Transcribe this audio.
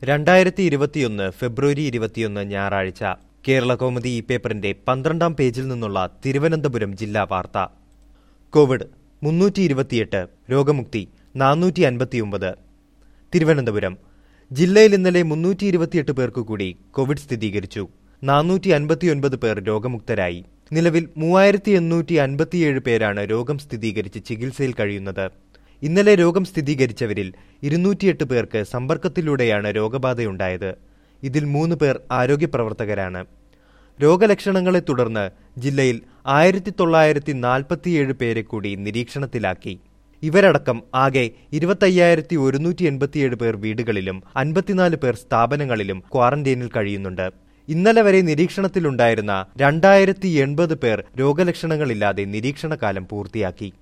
രണ്ടായിരത്തി ഇരുപത്തിയൊന്ന് ഫെബ്രുവരി ഇരുപത്തിയൊന്ന് ഞായറാഴ്ച കേരള കൗമുദി ഈ പേപ്പറിന്റെ പന്ത്രണ്ടാം പേജിൽ നിന്നുള്ള തിരുവനന്തപുരം ജില്ലാ വാർത്ത കോവിഡ് മുന്നൂറ്റി ഇരുപത്തിയെട്ട് രോഗമുക്തി നാനൂറ്റി അൻപത്തിയൊമ്പത് തിരുവനന്തപുരം ജില്ലയിൽ ഇന്നലെ മുന്നൂറ്റി ഇരുപത്തിയെട്ട് പേർക്ക് കൂടി കോവിഡ് സ്ഥിരീകരിച്ചു നാനൂറ്റി അൻപത്തിയൊൻപത് പേർ രോഗമുക്തരായി നിലവിൽ മൂവായിരത്തി എണ്ണൂറ്റി അൻപത്തിയേഴ് പേരാണ് രോഗം സ്ഥിരീകരിച്ച് ചികിത്സയിൽ കഴിയുന്നത് ഇന്നലെ രോഗം സ്ഥിരീകരിച്ചവരിൽ ഇരുന്നൂറ്റിയെട്ട് പേർക്ക് സമ്പർക്കത്തിലൂടെയാണ് രോഗബാധയുണ്ടായത് ഇതിൽ മൂന്ന് പേർ ആരോഗ്യപ്രവർത്തകരാണ് രോഗലക്ഷണങ്ങളെ തുടർന്ന് ജില്ലയിൽ ആയിരത്തി തൊള്ളായിരത്തി നാൽപ്പത്തിയേഴ് പേരെ കൂടി നിരീക്ഷണത്തിലാക്കി ഇവരടക്കം ആകെ ഇരുപത്തയ്യായിരത്തി ഒരുന്നൂറ്റി എൺപത്തിയേഴ് പേർ വീടുകളിലും അൻപത്തിനാല് പേർ സ്ഥാപനങ്ങളിലും ക്വാറന്റൈനിൽ കഴിയുന്നുണ്ട് ഇന്നലെ വരെ നിരീക്ഷണത്തിലുണ്ടായിരുന്ന രണ്ടായിരത്തി എൺപത് പേർ രോഗലക്ഷണങ്ങളില്ലാതെ നിരീക്ഷണകാലം പൂർത്തിയാക്കി